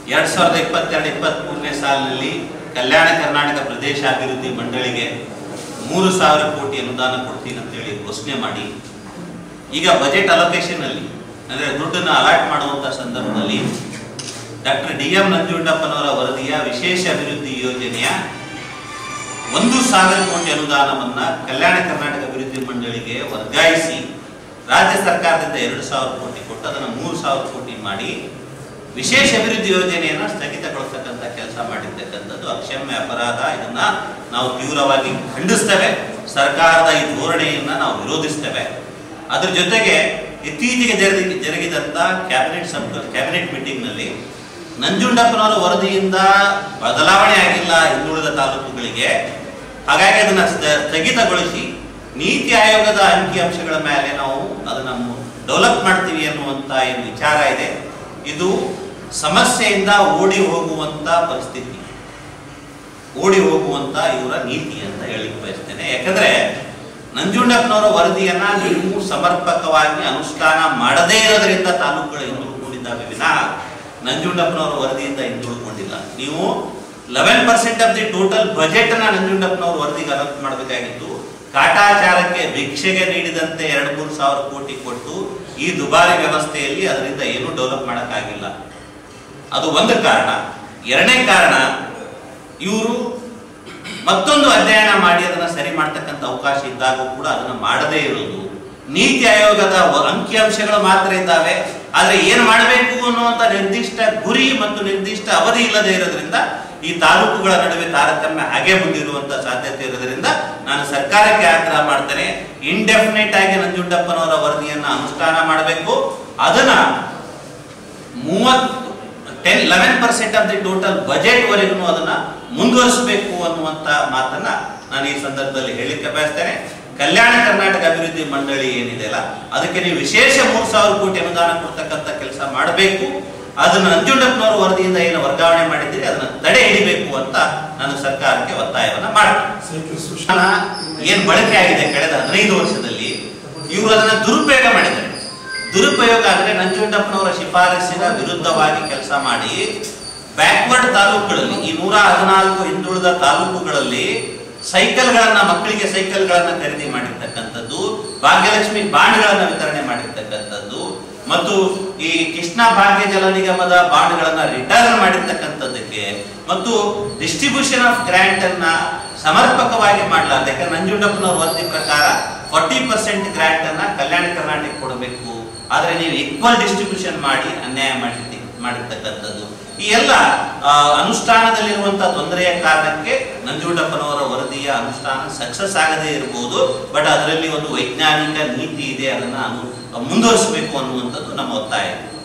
ಎರಡ್ ಸಾವಿರದ ಇಪ್ಪತ್ತೆರಡು ಇಪ್ಪತ್ತ್ ಮೂರನೇ ಸಾಲಿನಲ್ಲಿ ಕಲ್ಯಾಣ ಕರ್ನಾಟಕ ಪ್ರದೇಶ ಅಭಿವೃದ್ಧಿ ಮಂಡಳಿಗೆ ಮೂರು ಸಾವಿರ ಕೋಟಿ ಅನುದಾನ ಕೊಡ್ತೀನಿ ಅಂತೇಳಿ ಘೋಷಣೆ ಮಾಡಿ ಈಗ ಬಜೆಟ್ ಅಲೋಕೇಶನ್ ಅಲ್ಲಿ ಅಂದ್ರೆ ದುಡ್ಡನ್ನು ಅಲಾಟ್ ಮಾಡುವಂತ ಸಂದರ್ಭದಲ್ಲಿ ಡಾಕ್ಟರ್ ಡಿ ಎಂ ನಂಜುಂಡಪ್ಪನವರ ವರದಿಯ ವಿಶೇಷ ಅಭಿವೃದ್ಧಿ ಯೋಜನೆಯ ಒಂದು ಸಾವಿರ ಕೋಟಿ ಅನುದಾನವನ್ನ ಕಲ್ಯಾಣ ಕರ್ನಾಟಕ ಅಭಿವೃದ್ಧಿ ಮಂಡಳಿಗೆ ವರ್ಗಾಯಿಸಿ ರಾಜ್ಯ ಸರ್ಕಾರದಿಂದ ಎರಡು ಸಾವಿರ ಕೋಟಿ ಕೊಟ್ಟು ಅದನ್ನು ಮೂರು ಸಾವಿರ ಕೋಟಿ ಮಾಡಿ ವಿಶೇಷ ಅಭಿವೃದ್ಧಿ ಯೋಜನೆಯನ್ನ ಸ್ಥಗಿತಗೊಳಿಸ್ತಕ್ಕಂಥ ಕೆಲಸ ಮಾಡಿರ್ತಕ್ಕಂಥದ್ದು ಅಕ್ಷಮ್ಯ ಅಪರಾಧ ಇದನ್ನ ನಾವು ತೀವ್ರವಾಗಿ ಖಂಡಿಸ್ತೇವೆ ಸರ್ಕಾರದ ಈ ಧೋರಣೆಯನ್ನ ನಾವು ವಿರೋಧಿಸ್ತೇವೆ ಅದ್ರ ಜೊತೆಗೆ ಇತ್ತೀಚೆಗೆ ಜರುಗಿ ಜರುಗಿದಂತ ಕ್ಯಾಬಿನೆಟ್ ಸಬ್ ಕ್ಯಾಬಿನೆಟ್ ಮೀಟಿಂಗ್ ನಲ್ಲಿ ನಂಜುಂಡಪ್ಪನವರ ವರದಿಯಿಂದ ಬದಲಾವಣೆ ಆಗಿಲ್ಲ ಹಿಂದುಳಿದ ತಾಲೂಕುಗಳಿಗೆ ಹಾಗಾಗಿ ಅದನ್ನ ಸ್ಥ- ಸ್ಥಗಿತಗೊಳಿಸಿ ನೀತಿ ಆಯೋಗದ ಅಂಕಿಅಂಶಗಳ ಮೇಲೆ ನಾವು ಅದನ್ನ ಡೆವಲಪ್ ಮಾಡ್ತೀವಿ ಅನ್ನುವಂತ ಏನು ವಿಚಾರ ಇದೆ ಇದು ಸಮಸ್ಯೆಯಿಂದ ಓಡಿ ಹೋಗುವಂತ ಪರಿಸ್ಥಿತಿ ಓಡಿ ಹೋಗುವಂತ ಇವರ ನೀತಿ ಅಂತ ಹೇಳಿಕ್ ಬಯಸ್ತೇನೆ ಯಾಕಂದ್ರೆ ನಂಜುಂಡಪ್ಪನವರ ವರದಿಯನ್ನ ನೀವು ಸಮರ್ಪಕವಾಗಿ ಅನುಷ್ಠಾನ ಮಾಡದೇ ಇರೋದ್ರಿಂದ ತಾಲೂಕುಗಳು ಹಿಂದುಳ್ಕೊಂಡಿದ್ದಾವೆ ವಿನಃ ನಂಜುಂಡಪ್ಪನವರ ವರದಿಯಿಂದ ಹಿಂದುಳ್ಕೊಂಡಿಲ್ಲ ನೀವು eleven percent of the total budget ಅನ್ನ ನಂಜುಂಡಪ್ಪನವರ ವರದಿಗೆ ಅಲರ್ಟ್ ಮಾಡಬೇಕಾಗಿತ್ತು ಕಾಟಾಚಾರಕ್ಕೆ ಭಿಕ್ಷೆಗೆ ನೀಡಿದಂತೆ ಎರಡು ಮೂರು ಸಾವಿರ ಕೋಟಿ ಕೊಟ್ಟು ಈ ದುಬಾರಿ ವ್ಯವಸ್ಥೆಯಲ್ಲಿ ಅದರಿಂದ ಏನೂ ಡೆವಲಪ್ ಮಾಡೋಕ್ಕಾಗಿಲ್ಲ ಅದು ಒಂದು ಕಾರಣ ಎರಡನೇ ಕಾರಣ ಇವರು ಮತ್ತೊಂದು ಅಧ್ಯಯನ ಮಾಡಿ ಅದನ್ನ ಸರಿ ಮಾಡ್ತಕ್ಕಂಥ ಅವಕಾಶ ಇದ್ದಾಗ ಕೂಡ ಅದನ್ನ ಮಾಡದೇ ಇರೋದು ನೀತಿ ಆಯೋಗದ ವ- ಅಂಕಿಅಂಶಗಳು ಮಾತ್ರ ಇದ್ದಾವೆ ಆದ್ರೆ ಏನ್ ಮಾಡಬೇಕು ಅನ್ನುವಂತ ನಿರ್ದಿಷ್ಟ ಗುರಿ ಮತ್ತು ನಿರ್ದಿಷ್ಟ ಅವಧಿ ಇಲ್ಲದೆ ಇರೋದ್ರಿಂದ ಈ ತಾಲೂಕುಗಳ ನಡುವೆ ತಾರತಮ್ಯ ಹಾಗೆ ಮುಂದಿರುವಂತ ಸಾಧ್ಯತೆ ಇರೋದ್ರಿಂದ ನಾನು ಸರ್ಕಾರಕ್ಕೆ ಆಗ್ರಹ ಮಾಡ್ತೇನೆ ಇಂಡೆಫಿನೆಟ್ ಆಗಿ ನಂಜುಂಡಪ್ಪನವರ ವರದಿಯನ್ನ ಅನುಷ್ಠಾನ ಮಾಡಬೇಕು ಅದನ್ನ ಮೂವತ್ತು ten eleven percent of the total budget ವರೆಗೂ ಅದನ್ನ ಮುಂದುವರಿಸಬೇಕು ಅನ್ನುವಂತ ಮಾತನ್ನ ನಾನು ಈ ಸಂದರ್ಭದಲ್ಲಿ ಹೇಳಿಕ್ಕೆ ಬಯಸ್ತೇನೆ ಕಲ್ಯಾಣ ಕರ್ನಾಟಕ ಅಭಿವೃದ್ಧಿ ಮಂಡಳಿ ಏನಿದೆಯಲ್ಲ ಅದಕ್ಕೆ ನೀವು ವಿಶೇಷ ಮೂರ್ ಸಾವಿರ ಕೋಟಿ ಅನುದಾನ ಕೊಡ್ತಕ್ಕಂಥ ಕೆಲಸ ಮಾಡಬೇಕು ಅದನ್ನ ನಂಜುಂಡಪ್ಪನವರ ವರದಿಯಿಂದ ಏನು ವರ್ಗಾವಣೆ ಮಾಡಿದ್ದೀರಿ ಅದನ್ನ ತಡೆ ಹಿಡಿಬೇಕು ಅಂತ ನಾನು ಸರ್ಕಾರಕ್ಕೆ ಒತ್ತಾಯವನ್ನ ಮಾಡ್ತೀನಿ ಹಣ ಏನ್ ಬಳಕೆ ಆಗಿದೆ ಕಳೆದ ಹದಿನೈದು ವರ್ಷದಲ್ಲಿ ಇವರು ಅದನ್ನ ದುರುಪಯೋಗ ಮಾಡಿದ್ದಾರೆ ದುರುಪಯೋಗ ಅಂದ್ರೆ ನಂಜುಂಡಪ್ಪನವರ ಶಿಫಾರಸಿನ ವಿರುದ್ಧವಾಗಿ ಕೆಲಸ ಮಾಡಿ ಬ್ಯಾಕ್ವರ್ಡ್ ತಾಲೂಕುಗಳಲ್ಲಿ ಈ ನೂರ ಹದಿನಾಲ್ಕು ಹಿಂದುಳಿದ ತಾಲೂಕುಗಳಲ್ಲಿ ಸೈಕಲ್ಗಳನ್ನ ಮಕ್ಕಳಿಗೆ ಸೈಕಲ್ಗಳನ್ನ ಖರೀದಿ ಮಾಡಿರ್ತಕ್ಕಂಥದ್ದು ಭಾಗ್ಯಲಕ್ಷ್ಮಿ ಬಾಂಡ್ಗಳನ್ನ ವಿತರಣೆ ಮಾಡಿರ್ತಕ್ಕಂಥದ್ದು ಮತ್ತು ಈ ಕೃಷ್ಣ ಭಾಗ್ಯ ಜಲ ನಿಗಮದ ಬಾಂಡ್ಗಳನ್ನ ರಿಟರ್ನ್ ಮಾಡಿರ್ತಕ್ಕಂಥದ್ದಕ್ಕೆ ಮತ್ತು ಡಿಸ್ಟ್ರಿಬ್ಯೂಷನ್ ಆಫ್ ಗ್ರಾಂಟ್ ಅನ್ನ ಸಮರ್ಪಕವಾಗಿ ಮಾಡಲಾರ್ದು ಯಾಕಂದ್ರೆ ನಂಜುಂಡಪ್ಪನವ್ರ ವರದಿ ಪ್ರಕಾರ ಫಾರ್ಟಿ ಪರ್ಸೆಂಟ್ ಗ್ರಾಂಟ್ ಅನ್ನ ಕಲ್ಯಾಣ ಕರ್ನಾಟಕ ಕೊಡಬೇಕು ಆದ್ರೆ ನೀವು ಈಕ್ವಲ್ ಡಿಸ್ಟ್ರಿಬ್ಯೂಷನ್ ಮಾಡಿ ಅನ್ಯಾಯ ಮಾಡಿ ಮಾಡಿರ್ತಕ್ಕಂಥದ್ದು ಈ ಎಲ್ಲ ಆ, ಅನುಷ್ಠಾನದಲ್ಲಿರುವಂತಹ ತೊಂದರೆಯ ಕಾರಣಕ್ಕೆ ನಂಜುಂಡಪ್ಪನವರ ವರದಿಯ ಅನುಷ್ಠಾನ ಸಕ್ಸಸ್ ಆಗದೇ ಇರಬಹುದು ಬಟ್ ಅದರಲ್ಲಿ ಒಂದು ವೈಜ್ಞಾನಿಕ ನೀತಿ ಇದೆ ಅದನ್ನ ಅನು- ಮುಂದುವರಿಸಬೇಕು ಅನ್ನುವಂಥದ್ದು ನಮ್ಮ ಒತ್ತಾಯ